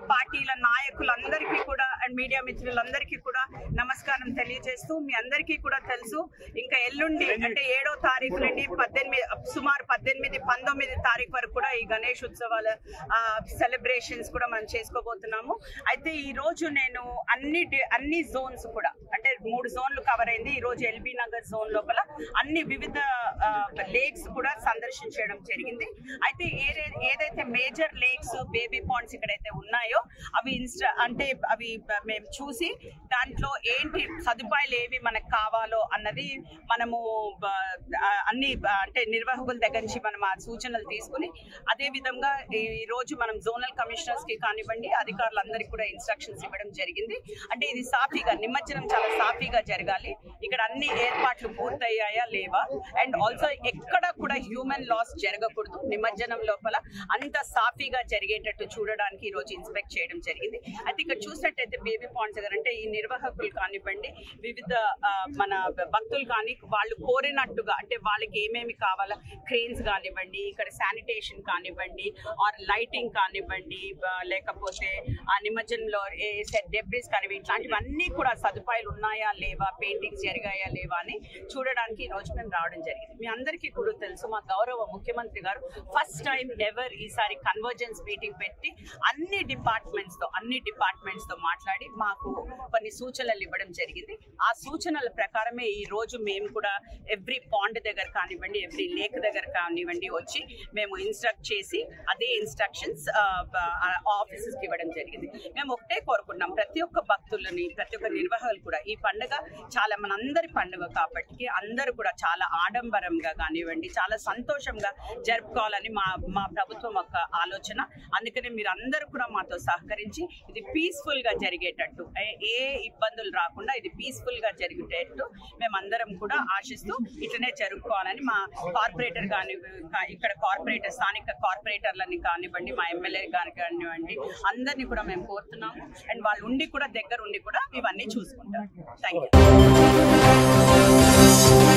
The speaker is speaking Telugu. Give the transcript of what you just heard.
పార్టీల నాయకులందరికీ కూడా అండ్ మీడియా మిత్రులందరికీ కూడా నమస్కారం తెలియజేస్తూ మీ అందరికీ కూడా తెలుసు ఇంకా ఎల్లుండి అంటే ఏడో తారీఖు నుండి పద్దెనిమిది సుమారు పద్దెనిమిది పంతొమ్మిది తారీఖు వరకు కూడా ఈ గణేష్ ఉత్సవాల సెలబ్రేషన్స్ కూడా మనం చేసుకోబోతున్నాము అయితే ఈ రోజు నేను అన్ని డి- అన్ని జోన్స్ కూడా అంటే మూడు జోన్లు కవర్ అయింది ఈ రోజు ఎల్బీ నగర్ జోన్ లోపల అన్ని వివిధ లేక్స్ కూడా సందర్శించడం జరిగింది అయితే ఏదే ఏదైతే మేజర్ లేక్స్ బేబీ పాండ్స్ ఇక్కడైతే ఉన్నాయో అవి ఇన్స్టా అంటే అవి బ- మేము చూసి దాంట్లో ఏంటి సదుపాయాలు ఏవి మనకు కావాలో అన్నది మనము బ- ఆ, అన్ని బ- అంటే నిర్వాహకుల దగ్గర నుంచి మనం ఆ సూచనలు తీసుకుని అదే విధంగా ఈ రోజు మనం జోనల్ కమిషనర్స్ కి కానివ్వండి అధికారులందరికీ కూడా ఇన్స్ట్రక్షన్స్ ఇవ్వడం జరిగింది అంటే ఇది సాఫీగా నిమజ్జనం చాలా సాఫీగా జరగాలి ఇక్కడ అన్ని ఏర్పాట్లు పూర్తయ్యాయా లేవా అండ్ ఆల్సో ఎక్కడ కూడా హ్యూమన్ లాస్ జరగకూడదు నిమజ్జనం లోపల అంత సాఫీగా జరిగేటట్టు చూడడానికి ఈ రోజు ఇన్స్పెక్ట్ చేయడం జరిగింది అయితే ఇక్కడ చూసినట్టయితే బేబీ పాయింట్స్ దగ్గర అంటే ఈ నిర్వాహకులు కానివ్వండి వివిధ ఆ, మన భక్తులు కానీ వాళ్ళు కోరినట్టుగా అంటే వాళ్ళకి ఏమేమి కావాలా క్రెయిన్స్ కానివ్వండి ఇక్కడ శానిటేషన్ కానివ్వండి ఆర్ లైటింగ్ కానివ్వండి బ- లేకపోతే ఆ నిమజ్జనంలో ఏ సెట్ డెబ్రిస్ కానివ్వండి ఇట్లాంటివన్నీ కూడా సదుపాయాలు ఉన్నాయా లేవా పెయింటింగ్స్ జరిగాయా లేవా అని చూడడానికి ఈ రోజు మేము రావడం జరిగింది మీ అందరికీ కూడా తెలుసు మా గౌరవ ముఖ్యమంత్రి గారు ఫస్ట్ టైం ఎవర్ ఈసారి కన్వర్జెన్స్ మీటింగ్ పెట్టి అన్ని డిపార్ట్మెంట్స్ తో అన్ని డిపార్ట్మెంట్స్ తో మాట్లాడి మాకు కొన్ని సూచనలు ఇవ్వడం జరిగింది ఆ సూచనల ప్రకారమే ఈ రోజు మేము కూడా ఎవ్రీ పాండ్ దగ్గర కానివ్వండి ఎవ్రీ లేక్ దగ్గర కానివ్వండి వచ్చి మేము ఇన్స్ట్రక్ట్ చేసి అదే ఇన్స్ట్రక్షన్స్ ఆఫీసెస్ కి ఇవ్వడం జరిగింది మేము ఒకటే కోరుకున్నాం ప్రతి ఒక్క భక్తులని ప్రతి ఒక్క నిర్వాహకులు కూడా ఈ పండుగ చాలా మనందరి పండుగ కాబట్టి అందరూ కూడా చాలా ఆడంబరంగా కానివ్వండి చాలా సంతోషంగా జరుపుకోవాలని మా మా ప్రభుత్వం ఒక ఆలోచన అందుకనే మీరు అందరూ కూడా మాతో సహకరించి ఇది పీస్ఫుల్ గా జరిగేటట్టు ఏ- ఏ ఇబ్బందులు రాకుండా ఇది పీస్ఫుల్ గా జరిగేటట్టు మేమందరం కూడా ఆశిస్తూ ఇట్లనే జరుపుకోవాలని మా కార్పొరేటర్ కాని కా- ఇక్కడ కార్పొరేటర్ స్థానిక కార్పొరేటర్లని కానివ్వండి మా ఎమ్మెల్యే కానివ్వండి అందరినీ కూడా మేము కోరుతున్నాము అండ్ వాళ్ళు ఉండి కూడా దగ్గర ఉండి కూడా ఇవన్నీ చూసుకుంటారు థ్యాంక్ యూ